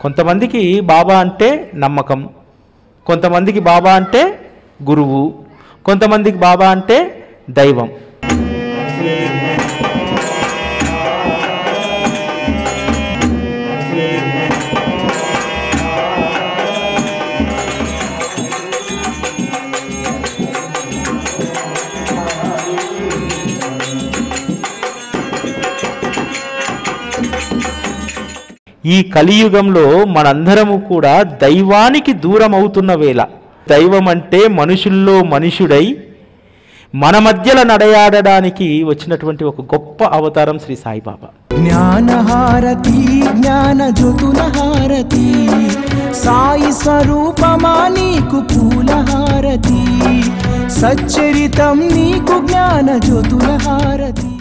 కొంతమందికి బాబా అంటే నమ్మకం కొంతమందికి బాబా అంటే గురువు కొంతమందికి బాబా అంటే దైవం ఈ కలియుగంలో మనందరము కూడా దైవానికి దూరం అవుతున్న వేళ దైవం అంటే మనుషుల్లో మనుషుడై మన మధ్యలో నడయాడడానికి వచ్చినటువంటి ఒక గొప్ప అవతారం శ్రీ సాయిబాబా జ్ఞానహారతి జ్ఞాన జ్యోతుల హారతి సాయి స్వరూపమా నీకు పూల హారతి సచ్చరితం నీకు జ్ఞాన జ్యోతుల హారతి